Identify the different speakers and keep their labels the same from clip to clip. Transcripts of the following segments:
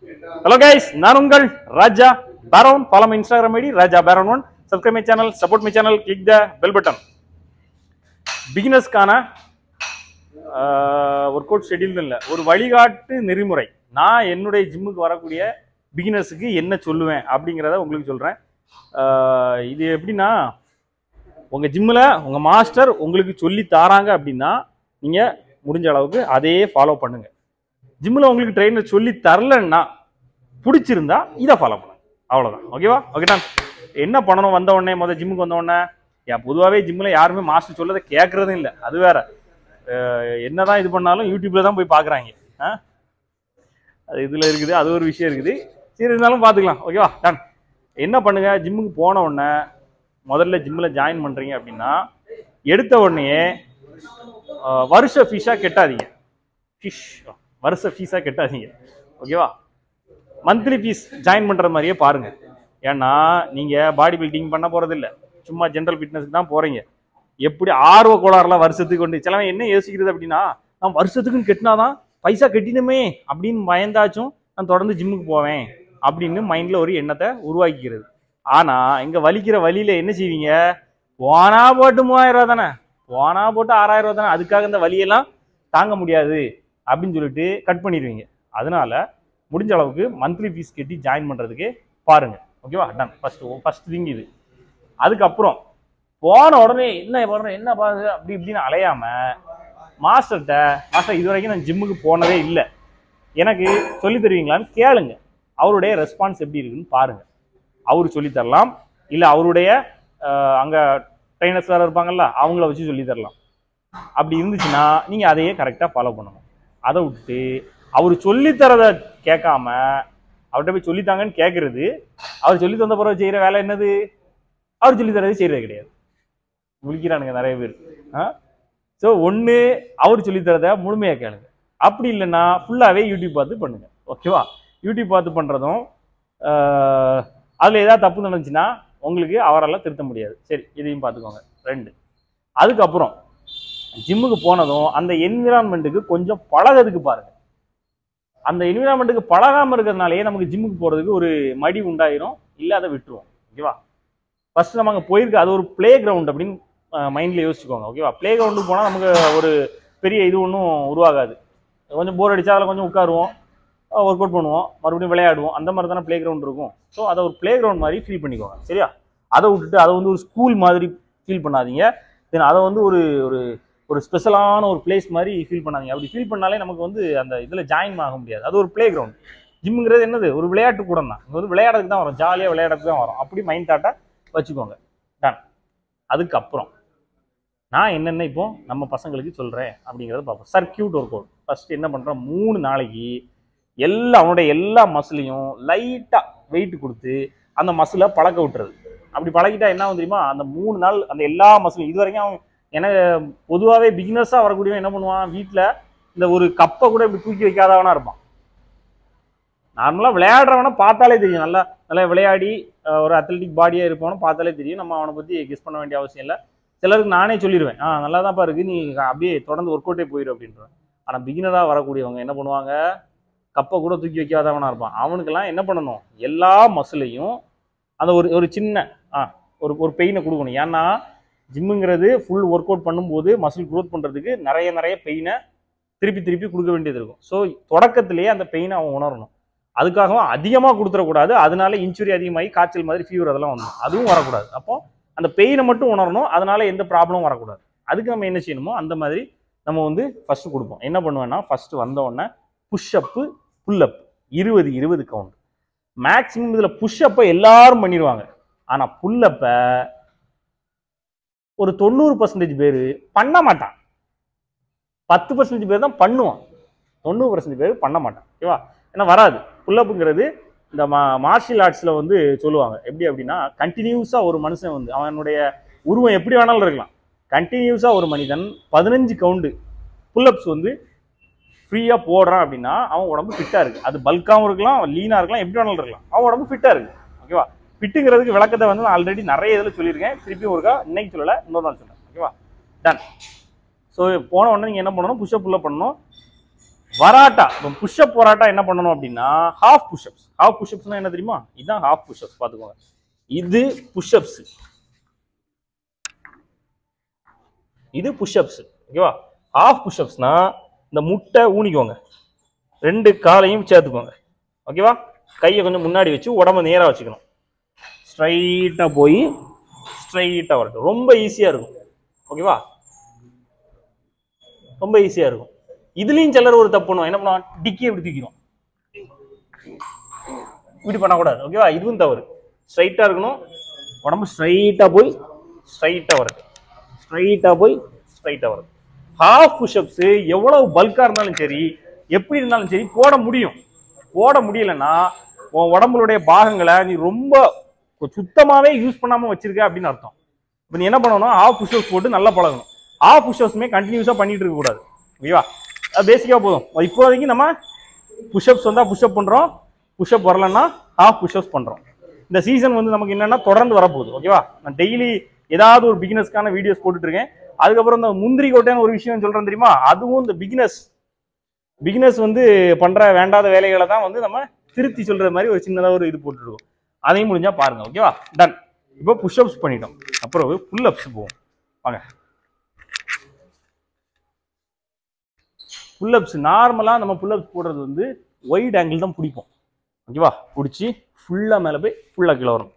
Speaker 1: Hello guys நான் உங்கள் Raja Baron follow my Instagram ID Raja Baron one subscribe my channel support my channel click the bell button பிகினர்ஸ்க்கான work out schedule இல்லை ஒரு வழிகாட்டு நெறிமுறை நான் என்னுடைய ஜிம்முக்கு வரக்கூடிய பிகினர்ஸுக்கு என்ன சொல்லுவேன் அப்படிங்கிறத உங்களுக்கு சொல்கிறேன் இது எப்படின்னா உங்கள் ஜிம்மில் உங்கள் மாஸ்டர் உங்களுக்கு சொல்லி தாராங்க அப்படின்னா நீங்கள் முடிஞ்ச அளவுக்கு அதையே ஃபாலோ பண்ணுங்க ஜிம்மில் உங்களுக்கு ட்ரெயினர் சொல்லி தரலன்னா பிடிச்சிருந்தா இதை ஃபாலோ பண்ணுங்க அவ்வளோதான் ஓகேவா ஓகேடா என்ன பண்ணணும் வந்த உடனே முதல் ஜிம்முக்கு வந்த உடனே ஏன் பொதுவாகவே ஜிம்மில் யாருமே மாஸ்டர் சொல்லதை கேட்குறதும் இல்லை அது வேற அஹ் என்னதான் இது பண்ணாலும் யூடியூப்ல தான் போய் பார்க்குறாங்க ஆ அது இதில் இருக்குது அது ஒரு விஷயம் இருக்குது சரி இருந்தாலும் பார்த்துக்கலாம் ஓகேவா டன் என்ன பண்ணுங்க ஜிம்முக்கு போன உடனே முதல்ல ஜிம்மில் ஜாயின் பண்ணுறீங்க அப்படின்னா எடுத்த உடனே அஹ், வருஷ ஃபீஸாக கெட்டாதீங்க ஃபிஷ் வருஷ ஃபீஸாக கெட்டாதீங்க ஓகேவா மந்த்லி ஃபீஸ் ஜாயின் பண்ணுற மாதிரியே பாருங்க ஏன்னா நீங்கள் பாடி பில்டிங் பண்ண போகிறதில்ல சும்மா ஜென்ரல் ஃபிட்னஸ்க்கு தான் போகிறீங்க எப்படி ஆர்வ கோளாறுலாம் வருஷத்துக்கு கொண்டு சிலவன் என்ன யோசிக்கிறது அப்படின்னா நான் வருஷத்துக்குன்னு கட்டினாதான் பைசா கட்டினுமே அப்படின்னு பயந்தாச்சும் நான் தொடர்ந்து ஜிம்முக்கு போவேன் அப்படின்னு மைண்டில் ஒரு எண்ணத்தை உருவாக்கிக்கிறது ஆனால் இங்கே வலிக்கிற வழியில் என்ன செய்வீங்க போனா போட்டு மூவாயிரம் ரூபா தானே போனா போட்டு ஆறாயிரம் ரூபா தானே அதுக்காக இந்த வலியெல்லாம் தாங்க முடியாது அப்படின்னு சொல்லிட்டு கட் பண்ணிடுவீங்க அதனால முடிஞ்ச அளவுக்கு மந்த்லி ஃபீஸ் கட்டி ஜாயின் பண்ணுறதுக்கு பாருங்க ஓகேவா டன் ஃபர்ஸ்ட் ஃபர்ஸ்ட் திங் இது அதுக்கப்புறம் போன உடனே என்ன பண்ணுறேன் என்ன பாருங்க அப்படி இப்படின்னு அலையாம மாஸ்டர்கிட்ட மாஸ்டர் இது வரைக்கும் நான் ஜிம்முக்கு போனதே இல்லை எனக்கு சொல்லி தருவீங்களான்னு கேளுங்க அவருடைய ரெஸ்பான்ஸ் எப்படி இருக்குன்னு பாருங்க அவர் சொல்லி தரலாம் இல்லை அவருடைய அஹ், அங்க ட்ரைனர்ஸ் வேறு இருப்பாங்கல்ல அவங்கள வச்சு சொல்லி தரலாம் அப்படி இருந்துச்சுன்னா நீங்கள் அதையே கரெக்டாக ஃபாலோ பண்ணணும் அதை விட்டு அவர் சொல்லித்தரதை கேட்காம அவர்கிட்ட போய் சொல்லித்தாங்கன்னு கேட்கறது அவர் சொல்லி தந்த பிறகு செய்கிற வேலை என்னது அவர் சொல்லி தரது செய்கிறது கிடையாது முழிக்கிறானுங்க நிறைய பேர் ஆ ஸோ ஒன்று அவர் சொல்லி தரதை முழுமையாக கேளுங்க அப்படி இல்லைன்னா ஃபுல்லாகவே யூடியூப் பார்த்து பண்ணுங்க ஓகேவா யூடியூப் பார்த்து பண்ணுறதும் அதில் ஏதாவது தப்பு நடந்துச்சுன்னா உங்களுக்கு அவரால் திருத்த முடியாது சரி இதையும் பார்த்துக்கோங்க ரெண்டு அதுக்கப்புறம் ஜிம்முக்கு போனதும் அந்த என்விரான்மெண்ட்டுக்கு கொஞ்சம் பழகிறதுக்கு பாருங்க அந்த என்விரான்மெண்ட்டுக்கு பழகாமல் இருக்கிறதுனாலேயே நமக்கு ஜிம்முக்கு போகிறதுக்கு ஒரு மடி உண்டாயிரும் இல்லை அதை விட்டுருவோம் ஓகேவா ஃபர்ஸ்ட் நம்ம அங்கே போயிருக்கு அது ஒரு ப்ளே கிரவுண்ட் அப்படின்னு மைண்டில் யோசிச்சுக்கோங்க ஓகேவா ப்ளே கிரவுண்டுக்கு போனால் நமக்கு ஒரு பெரிய இது ஒன்றும் உருவாகாது கொஞ்சம் போர் அடிச்சா அதில் கொஞ்சம் உட்காருவோம் ஒர்க் அவுட் பண்ணுவோம் மறுபடியும் விளையாடுவோம் அந்த மாதிரி தானே ப்ளே கிரவுண்ட் இருக்கும் ஸோ அதை ஒரு ப்ளே கிரவுண்ட் மாதிரி ஃபீல் பண்ணிக்கோங்க சரியா அதை விட்டுட்டு அதை வந்து ஒரு ஸ்கூல் மாதிரி ஃபீல் பண்ணாதீங்க தென் அதை வந்து ஒரு ஒரு ஒரு ஸ்பெஷலான ஒரு பிளேஸ் மாதிரி ஃபீல் பண்ணாதீங்க அப்படி ஃபீல் பண்ணாலே நமக்கு வந்து அந்த இதில் ஜாயின் ஆக முடியாது அது ஒரு ப்ளே கிரவுண்ட் ஜிம்முங்கிறது என்னது ஒரு விளையாட்டு கூடம் தான் இங்கே வந்து விளையாடுறதுக்கு தான் வரும் ஜாலியாக விளையாடுறதுக்கு தான் வரும் அப்படி மைண்ட் தாட்டை வச்சுக்கோங்க டன் அதுக்கப்புறம் நான் என்னென்ன இப்போ நம்ம பசங்களுக்கு சொல்கிறேன் அப்படிங்கிறத பார்ப்போம் சர்க்கியூட் ஒர்க் அவுட் ஃபர்ஸ்ட் என்ன பண்ணுறோம் மூணு நாளைக்கு எல்லா அவனுடைய எல்லா மசிலையும் லைட்டாக வெயிட் கொடுத்து அந்த மசிலை பழக்க விட்டுறது அப்படி பழகிட்டா என்ன ஆகும் தெரியுமா அந்த மூணு நாள் அந்த எல்லா மசிலும் இது வரைக்கும் அவன் எனக்கு பொதுவாகவே பிகினர்ஸாக வரக்கூடியவன் என்ன பண்ணுவான் வீட்டில் இந்த ஒரு கப்பை கூட இப்படி தூக்கி வைக்காதவனா இருப்பான் நார்மலாக விளையாடுறவனை பார்த்தாலே தெரியும் நல்லா நல்லா விளையாடி அஹ், ஒரு அத்லட்டிக் பாடியாக இருப்பவனும் பார்த்தாலே தெரியும் நம்ம அவனை பற்றி கெஸ் பண்ண வேண்டிய அவசியம் இல்லை சிலருக்கு நானே சொல்லிடுவேன் ஆ நல்லா தான்ப்பா இருக்கு நீ அப்படியே தொடர்ந்து ஒர்க் அவுட்டே போயிடும் அப்படின்றேன் ஆனால் பிகினராக வரக்கூடியவங்க என்ன பண்ணுவாங்க கப்பை கூட தூக்கி வைக்காதவனா இருப்பான் அவனுக்கெல்லாம் என்ன பண்ணணும் எல்லா மசிலையும் அந்த ஒரு ஒரு சின்ன ஆ ஒரு ஒரு பெயினை கொடுக்கணும் ஏன்னா ஜிம்முங்கிறது ஃபுல் ஒர்க் அவுட் பண்ணும்போது மசில் க்ரோத் பண்ணுறதுக்கு நிறைய நிறைய பெயினை திருப்பி திருப்பி கொடுக்க வேண்டியது இருக்கும் ஸோ தொடக்கத்திலேயே அந்த பெயினை அவன் உணரணும் அதுக்காகவும் அதிகமாக கொடுத்துடக்கூடாது அதனால இன்ஜுரி அதிகமாகி காய்ச்சல் மாதிரி ஃபீவர் அதெல்லாம் வந்துடும் அதுவும் வரக்கூடாது அப்போ அந்த பெயினை மட்டும் உணரணும் அதனால எந்த ப்ராப்ளமும் வரக்கூடாது அதுக்கு நம்ம என்ன செய்யணுமோ அந்த மாதிரி நம்ம வந்து ஃபர்ஸ்ட் கொடுப்போம் என்ன பண்ணுவேன்னா ஃபர்ஸ்ட் வந்த உடனே புஷ்அப்பு புல்லப் இருபது இருபது கவுண்ட் மேக்ஸிமம் இதில் புஷ்அப்பை எல்லாரும் பண்ணிடுவாங்க ஆனால் புல்லப்பை ஒரு தொண்ணூறு பர்சன்டேஜ் பேர் பண்ண மாட்டான் பத்து பர்சன்டேஜ் பேர் தான் பண்ணுவான் தொண்ணூறு பர்சன்டேஜ் பேர் பண்ண மாட்டான் ஓகேவா ஏன்னா வராது புல்லப்புங்கிறது இந்த மா மார்ஷியல் ஆர்ட்ஸில் வந்து சொல்லுவாங்க எப்படி அப்படின்னா கண்டினியூஸாக ஒரு மனுஷன் வந்து அவனுடைய உருவம் எப்படி வேணாலும் இருக்கலாம் கண்டினியூஸாக ஒரு மனிதன் பதினஞ்சு கவுண்டு புல்லப்ஸ் வந்து ஃப்ரீயாக போடுறான் அப்படின்னா அவன் உடம்பு ஃபிட்டாக இருக்குது அது பல்காகவும் இருக்கலாம் லீனாக இருக்கலாம் எப்படி வேணாலும் இருக்கலாம் அவன் உடம்பு ஃபிட்டாக இருக்குது ஓகேவா ஃபிட்டுங்கிறதுக்கு விளக்கத்தை வந்து நான் ஆல்ரெடி நிறைய இதில் சொல்லியிருக்கேன் திருப்பியும் ஒருக்கா இன்னைக்கு சொல்லலை இன்னொரு நாள் சொல்கிறேன் ஓகேவா டன் ஸோ போன உடனே நீங்கள் என்ன பண்ணணும் புஷ்அப் புல்லப் பண்ணணும் வராட்டா இப்போ புஷ்அப் போராட்டா என்ன பண்ணணும் அப்படின்னா ஹாஃப் புஷ்அப்ஸ் ஹாஃப் புஷ்அப்ஸ்னா என்ன தெரியுமா இதுதான் ஹாஃப் புஷ்அப்ஸ் பார்த்துக்கோங்க இது புஷ்அப்ஸ் இது புஷ்அப்ஸ் ஓகேவா ஹாஃப் புஷ்அப்ஸ்னா இந்த முட்டை ஊனிக்கோங்க ரெண்டு காலையும் சேர்த்துக்கோங்க ஓகேவா கையை கொஞ்சம் முன்னாடி வச்சு உடம்ப நேராக வச்சுக்கணும் ஸ்ட்ரைட்டாக போய் ஸ்ட்ரைட்டாக வரட்டும் ரொம்ப ஈஸியாக இருக்கும் ஓகேவா ரொம்ப ஈஸியாக இருக்கும் இதுலேயும் சிலர் ஒரு தப்பு பண்ணுவோம் என்ன பண்ணுவான் டிக்கி எப்படி தூக்கிடும் இப்படி பண்ணக்கூடாது ஓகேவா இதுவும் தவறு ஸ்ட்ரைட்டாக இருக்கணும் உடம்பு ஸ்ட்ரைட்டாக போய் ஸ்ட்ரைட்டாக வரட்டும் ஸ்ட்ரைட்டாக போய் ஸ்ட்ரைட்டாக வரட்டும் ஹாஃப் புஷ்அப்ஸு எவ்வளவு பல்காக இருந்தாலும் சரி எப்படி இருந்தாலும் சரி போட முடியும் போட முடியலன்னா உன் உடம்புடைய பாகங்களை நீ ரொம்ப சுத்தமாகவே யூஸ் பண்ணாமல் வச்சிருக்க அப்படின்னு அர்த்தம் இப்போ நீ என்ன பண்ணணும் ஹாஃப் புஷ்அப்ஸ் போட்டு நல்லா பழகணும் ஹாஃப் புஷ்அப்ஸுமே கண்டினியூஸாக பண்ணிட்டு இருக்கக்கூடாது ஓகேவா அது பேசிக்காக போதும் இப்போதைக்கு நம்ம புஷ்அப்ஸ் வந்தால் புஷ்அப் பண்ணுறோம் புஷ்அப் வரலன்னா ஹாஃப் புஷ்அப்ஸ் பண்ணுறோம் இந்த சீசன் வந்து நமக்கு என்னன்னா தொடர்ந்து வரப்போகுது ஓகேவா நான் டெய்லி ஏதாவது ஒரு பிகினஸ்க்கான வீடியோஸ் போட்டுட்டு இருக்கேன் அதுக்கப்புறம் இந்த முந்திரி கோட்டைன்னு ஒரு விஷயம் சொல்றேன் தெரியுமா அதுவும் இந்த பிகினஸ் பிகினஸ் வந்து பண்ற வேண்டாத வேலைகளை தான் வந்து நம்ம திருத்தி சொல்ற மாதிரி ஒரு சின்னதாக ஒரு இது போட்டுருக்கோம் அதையும் முடிஞ்சா பாருங்க ஓகேவா டன் இப்போ புஷ்அப்ஸ் பண்ணிட்டோம் அப்புறம் புல் அப்ஸ் போவோம் வாங்க புல்லப்ஸ் நார்மலாக நம்ம புல்லப்ஸ் போடுறது வந்து ஒயிட் ஆங்கிள் தான் பிடிப்போம் ஓகேவா பிடிச்சி ஃபுல்லாக மேலே போய் ஃபுல்லாக கீழே வரும்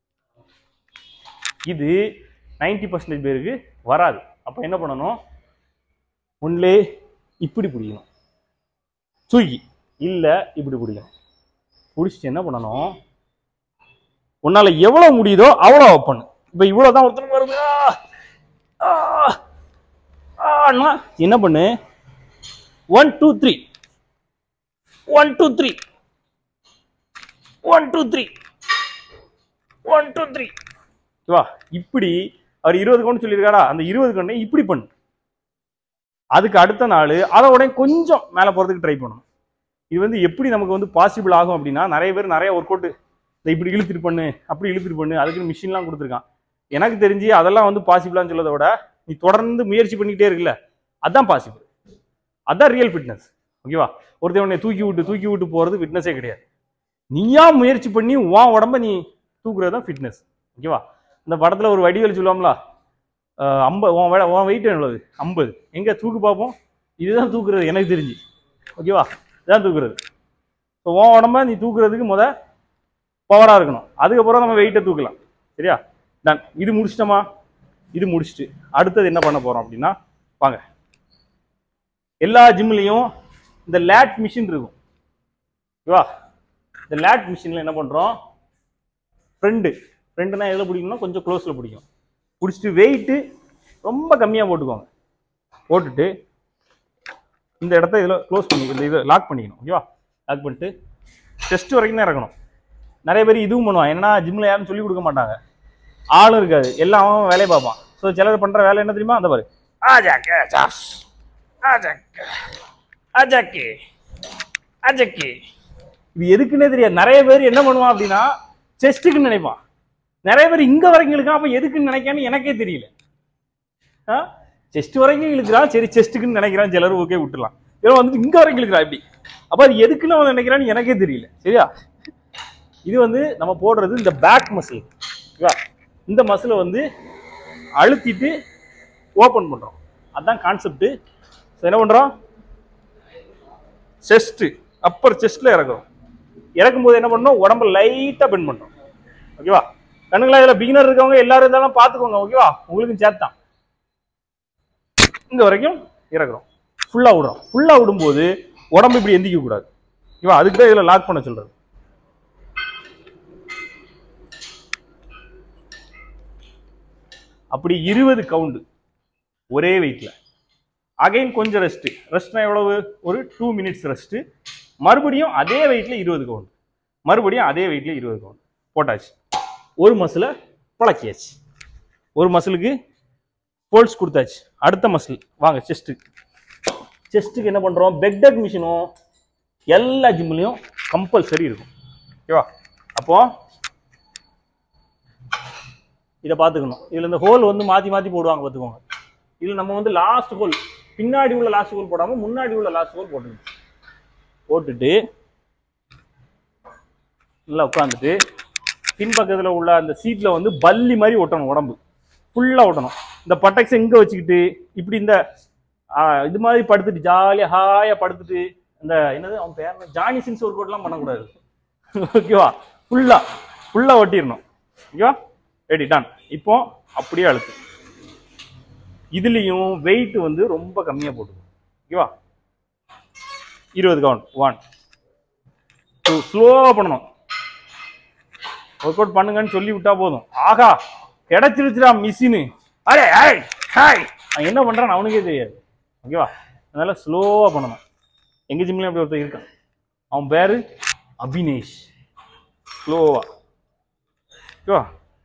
Speaker 1: இது 90% பர்சன்டேஜ் பேருக்கு வராது அப்போ என்ன பண்ணணும் ஒன்லே இப்படி பிடிக்கணும் தூக்கி இல்லை இப்படி பிடிக்கணும் பிடிச்சிட்டு என்ன பண்ணணும் உன்னால் எவ்வளோ முடியுதோ அவ்வளோ பண்ணு இப்போ இவ்வளோ தான் ஒருத்தருக்கு வருது ஆ! ஆ! ஆன்னா என்ன பண்ணு one two three one two three one two three one two three ஓகேவா இப்படி அவர் இருபது கவுண்ட் சொல்லியிருக்காரா அந்த இருபது கவுண்டை இப்படி பண்ணு அதுக்கு அடுத்த நாள் அதை உடனே கொஞ்சம் மேலே போகிறதுக்கு ட்ரை பண்ணணும் இது வந்து எப்படி நமக்கு வந்து பாசிபிள் ஆகும் அப்படின்னா நிறைய பேர் நிறைய ஒர்க் அவுட் இந்த இப்படி இழுத்துட்டு பண்ணு அப்படி இழுத்துட்டு பண்ணு அதுக்கு மிஷின்லாம் கொடுத்துருக்கான் எனக்கு தெரிஞ்சு அதெல்லாம் வந்து பாசிபிளான்னு சொல்லதை விட நீ தொடர்ந்து முயற்சி பண்ணிக்கிட்டே இருக்குல்ல அதான் பாசிபிள் அதான் ரியல் ஃபிட்னஸ் ஓகேவா ஒருத்தன் உன்னை தூக்கி விட்டு தூக்கி விட்டு போகிறது ஃபிட்னஸே கிடையாது நீயா முயற்சி பண்ணி உன் உடம்ப நீ தூக்குறது தான் ஃபிட்னஸ் ஓகேவா இந்த படத்தில் ஒரு வடிவேல் சொல்லுவாங்களா ஐம்பது உன் வே- உன் வெயிட் எவ்வளவு ஐம்பது எங்கே தூக்கு பார்ப்போம் இதுதான் தூக்குறது எனக்கு தெரிஞ்சு ஓகேவா இதுதான் தூக்குறது ஸோ உன் உடம்ப நீ தூக்குறதுக்கு முத பவராக இருக்கணும் அதுக்கப்புறம் நம்ம வெயிட்டை தூக்கலாம் சரியா டன் இது முடிச்சிட்டோமா இது முடிச்சிட்டு அடுத்தது என்ன பண்ண போகிறோம் அப்படின்னா வாங்க எல்லா ஜிம்லேயும் இந்த லேட் மிஷின் இருக்கும் ஓகேவா இந்த லேட் மிஷினில் என்ன பண்ணுறோம் ஃப்ரெண்டு ஃப்ரெண்டுனா எதில் பிடிக்கணும்னா கொஞ்சம் க்ளோஸில் பிடிக்கும் பிடிச்சிட்டு வெயிட்டு ரொம்ப கம்மியாக போட்டுக்கோங்க போட்டுட்டு இந்த இடத்த இதில் க்ளோஸ் பண்ணி இந்த இதை லாக் பண்ணிக்கணும் ஓகேவா லாக் பண்ணிட்டு டெஸ்ட் வரைக்கும் தான் இறக்கணும் நிறைய பேர் இதுவும் பண்ணுவான் என்னன்னா ஜிம்மில் யாரும் சொல்லிக் கொடுக்க மாட்டாங்க ஆளும் இருக்காது எல்லாம் அவன் வேலையை பார்ப்பான் ஸோ சிலர் பண்ணுற வேலை என்ன தெரியுமா அந்த பாரு ஆஜாக்கு ஜாஸ் ஆஜாக்கு ஆஜாக்கு ஆஜாக்கு இது எதுக்குன்னே தெரியாது நிறைய பேர் என்ன பண்ணுவான் அப்படின்னா செஸ்ட்டுக்குன்னு நினைப்பான் நிறைய பேர் இங்க வரைக்கும் இழுக்கான் அப்ப எதுக்குன்னு நினைக்கான்னு எனக்கே தெரியல செஸ்ட் வரைக்கும் இழுக்கிறான் சரி செஸ்ட்டுக்குன்னு நினைக்கிறான் சிலர் ஓகே விட்டுலாம் இவன் வந்துட்டு இங்க வரைக்கும் இழுக்கிறான் இப்படி அப்ப அது எதுக்குன்னு அவன் நினைக்கிறான்னு எனக்கே தெரியல சரியா இது வந்து நம்ம போடுறது இந்த பேக் மசில் ஓகேவா இந்த மசிலை வந்து அழுத்திட்டு ஓப்பன் பண்றோம் அதான் கான்செப்ட் என்ன பண்றோம் செஸ்ட் அப்பர் செஸ்ட்ல இறக்குறோம் இறக்கும் போது என்ன பண்ணணும் உடம்ப லைட்டா பெண்ட் பண்றோம் ஓகேவா கண்ணுங்களா இதுல பிகினர் இருக்கவங்க எல்லாரும் இருந்தாலும் பாத்துக்கோங்க ஓகேவா உங்களுக்கும் சேர்த்தான் இங்க வரைக்கும் இறக்குறோம் ஃபுல்லா விடுறோம் ஃபுல்லா விடும்போது உடம்பு இப்படி எந்திக்க கூடாது ஓகேவா அதுக்கு தான் இதுல லாக் பண்ண சொல்றது அப்படி இருபது கவுண்டு ஒரே வெயிட்ல அகைன் கொஞ்சம் ரெஸ்ட் ரெஸ்ட்னா எவ்வளவு ஒரு டூ மினிட்ஸ் ரெஸ்ட் மறுபடியும் அதே வெயிட்ல இருபது கவுண்ட் மறுபடியும் அதே வெயிட்ல இருபது கவுண்ட் போட்டாச்சு ஒரு மசிலை பழக்கியாச்சு ஒரு மசிலுக்கு போல்ஸ் கொடுத்தாச்சு அடுத்த மசில் வாங்க செஸ்ட்டுக்கு செஸ்ட்டுக்கு என்ன பண்ணுறோம் பெக்டட் மிஷினும் எல்லா ஜிம்லையும் கம்பல்சரி இருக்கும் ஓகேவா அப்போ இதை பார்த்துக்கணும் இதில் இந்த ஹோல் வந்து மாற்றி மாற்றி போடுவாங்க பார்த்துக்கோங்க இதில் நம்ம வந்து லாஸ்ட் ஹோல் பின்னாடி உள்ள லாஸ்ட் ஹோல் போடாமல் முன்னாடி உள்ள லாஸ்ட் ஹோல் போட்டுக்கணும் போட்டுட்டு நல்லா உட்காந்துட்டு பின்பக்கத்தில் உள்ள அந்த சீட்டில் வந்து பல்லி மாதிரி ஒட்டணும் உடம்பு ஃபுல்லாக ஒட்டணும் இந்த பட்டக்ஸை இங்கே வச்சுக்கிட்டு இப்படி இந்த ஆ, இது மாதிரி படுத்துட்டு ஜாலியாக ஹாயாக படுத்துட்டு இந்த என்னது அவன் பேர் என்ன? ஜானி சின்ஸ் ஒரு கோட்லாம் பண்ணக்கூடாது ஓகேவா ஃபுல்லாக ஃபுல்லாக ஒட்டிடணும் ஓகேவா ரெடி டன் இப்போ அப்படியே அழுத்து இதுலேயும் வெயிட் வந்து ரொம்ப கம்மியாக போட்டுக்கும் ஓகேவா இருபது கவுண்ட் ஒன் டூ ஸ்லோவாக பண்ணணும் ஒர்க் அவுட் பண்ணுங்கன்னு சொல்லி விட்டா போதும் ஆகா கிடைச்சிருச்சுடா மிஷினு அரே ஹாய் ஹாய் அவன் என்ன பண்றான் அவனுக்கே தெரியாது ஓகேவா அதனால ஸ்லோவாக பண்ணணும் எங்க ஜிம்லயும் அப்படி ஒருத்தர் இருக்கான் அவன் பேரு அபினேஷ் ஸ்லோவா ஓகேவா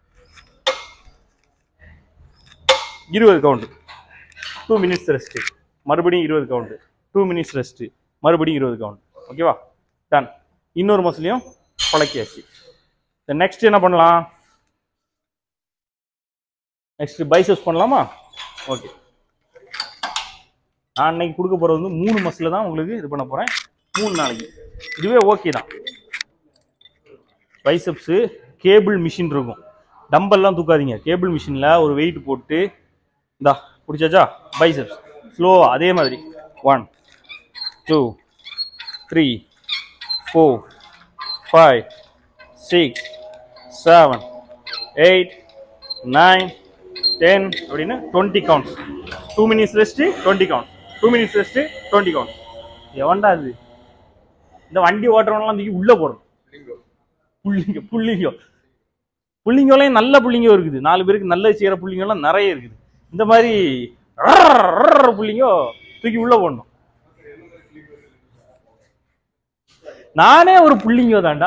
Speaker 1: இருபது கவுண்ட் டூ மினிட்ஸ் ரெஸ்ட்டு மறுபடியும் இருபது கவுண்ட் டூ மினிட்ஸ் ரெஸ்ட்டு மறுபடியும் இருபது கவுண்ட் ஓகேவா டன் இன்னொரு மசிலையும் பழக்கியாச்சு நெக்ஸ்ட் என்ன பண்ணலாம் நெக்ஸ்ட் பைசப்ஸ் பண்ணலாமா ஓகே நான் அன்னைக்கு கொடுக்க போகிறது வந்து மூணு மசில் தான் உங்களுக்கு இது பண்ண போகிறேன் மூணு நாளைக்கு இதுவே ஓகே தான் பைசப்ஸு கேபிள் மிஷின் இருக்கும் டம்பல்லாம் தூக்காதீங்க கேபிள் மிஷினில் ஒரு வெயிட் போட்டு இந்தா பிடிச்சாச்சா பைசப்ஸ் ஸ்லோவா அதே மாதிரி one two three four five six seven eight nine ten அப்படின்னு twenty counts two minutes rest twenty count two minutes rest twenty count எவன்டா அது இந்த வண்டி ஓட்டுறவங்களாம் தூக்கி உள்ளே போடணும் புள்ளிங்க புள்ளிங்க புள்ளிங்களையும் நல்ல புள்ளிங்க இருக்குது நாலு பேருக்கு நல்லது செய்கிற புள்ளிங்கெல்லாம் நிறைய இருக்குது இந்த மாதிரி புள்ளிங்க தூக்கி உள்ள போடணும் நானே ஒரு புள்ளிங்கோ தான்டா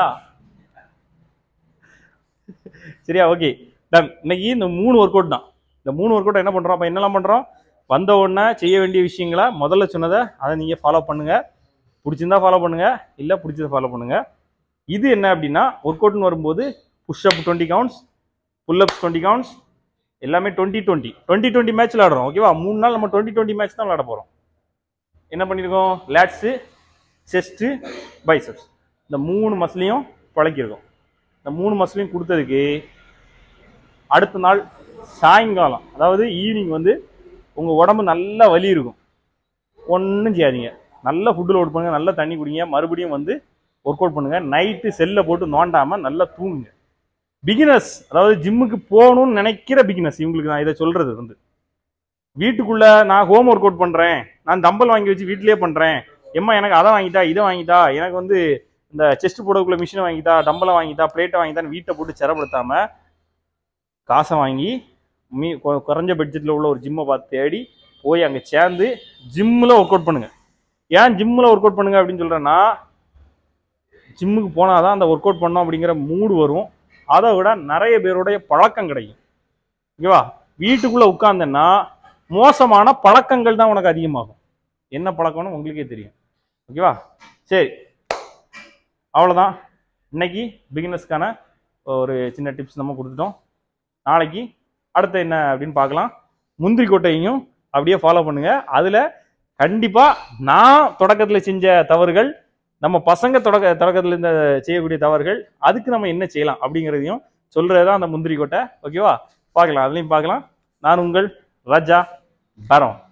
Speaker 1: சரியா ஓகே டன் இன்னைக்கு இந்த மூணு ஒர்க் அவுட் தான் இந்த மூணு ஒர்க் அவுட் என்ன பண்றோம் அப்ப என்னெல்லாம் பண்றோம் வந்த உடனே செய்ய வேண்டிய விஷயங்களை முதல்ல சொன்னதை அதை நீங்க ஃபாலோ பண்ணுங்க பிடிச்சிருந்தா ஃபாலோ பண்ணுங்க இல்ல பிடிச்சதை ஃபாலோ பண்ணுங்க இது என்ன அப்படின்னா ஒர்க் அவுட்னு வரும்போது push up twenty counts pull ups twenty counts எல்லாமே twenty twenty twenty twenty match விளாடுறோம் ஓகேவா மூணு நாள் நம்ம டுவெண்ட்டி டுவெண்ட்டி மேட்ச் தான் விளாட போறோம் என்ன பண்ணியிருக்கோம் லேட்ஸு செஸ்ட்டு பைசப்ஸ் இந்த மூணு மசிலையும் பழக்கியிருக்கோம் இந்த மூணு மசிலையும் கொடுத்ததுக்கு அடுத்த நாள் சாயங்காலம் அதாவது ஈவினிங் வந்து உங்கள் உடம்பு நல்ல வலி இருக்கும் ஒன்றும் செய்யாதீங்க நல்ல ஃபுட்டு லோட் பண்ணுங்க நல்ல தண்ணி குடிங்க மறுபடியும் வந்து ஒர்க் அவுட் பண்ணுங்க நைட்டு செல்லை போட்டு நோண்டாமல் நல்லா தூங்குங்க பிகினர்ஸ் அதாவது ஜிம்முக்கு போகணும்னு நினைக்கிற பிகினர்ஸ் இவங்களுக்கு நான் இதை சொல்றது வந்து வீட்டுக்குள்ள நான் ஹோம் ஒர்க் அவுட் பண்றேன் நான் தம்பல் வாங்கி வச்சு வீட்டிலேயே பண்றேன் எம்மா எனக்கு அதை வாங்கிட்டா இதை வாங்கிட்டா எனக்கு வந்து இந்த செஸ்ட் போடக்குள்ள மிஷினை வாங்கிட்டா டம்பலை வாங்கிட்டா பிளேட்டை வாங்கிட்டான்னு வீட்டை போட்டு சிரப்படுத்தாம காசை வாங்கி மீ கொ- குறைஞ்ச பட்ஜெட்டில் உள்ள ஒரு ஜிம்மை பார்த்து தேடி போய் அங்கே சேர்ந்து ஜிம்மில் ஒர்க் அவுட் பண்ணுங்க ஏன் ஜிம்மில் ஒர்க் அவுட் பண்ணுங்க அப்படின்னு சொல்கிறேன்னா ஜிம்முக்கு போனால் தான் அந்த ஒர்க் அவுட் பண்ணோம் அப்படிங்கிற மூடு வரும் அதை விட நிறைய பேருடைய பழக்கம் கிடைக்கும் ஓகேவா வீட்டுக்குள்ளே உட்காந்தேன்னா மோசமான பழக்கங்கள் தான் உனக்கு அதிகமாகும் என்ன பழக்கம்னு உங்களுக்கே தெரியும் ஓகேவா சரி அவ்வளோதான் இன்னைக்கு பிகினர்ஸ்க்கான ஒரு சின்ன டிப்ஸ் நம்ம கொடுத்துட்டோம் நாளைக்கு அடுத்து என்ன அப்படின்னு பார்க்கலாம் முந்திரி கொட்டையும் அப்படியே ஃபாலோ பண்ணுங்க அதில் கண்டிப்பாக நான் தொடக்கத்தில் செஞ்ச தவறுகள் நம்ம பசங்க தொடக்க தொடக்கத்தில் இருந்த செய்யக்கூடிய தவறுகள் அதுக்கு நம்ம என்ன செய்யலாம் அப்படிங்கிறதையும் சொல்கிறது தான் அந்த முந்திரி கொட்டை ஓகேவா பார்க்கலாம் அதுலேயும் பார்க்கலாம் நான் உங்கள் ராஜா பரம்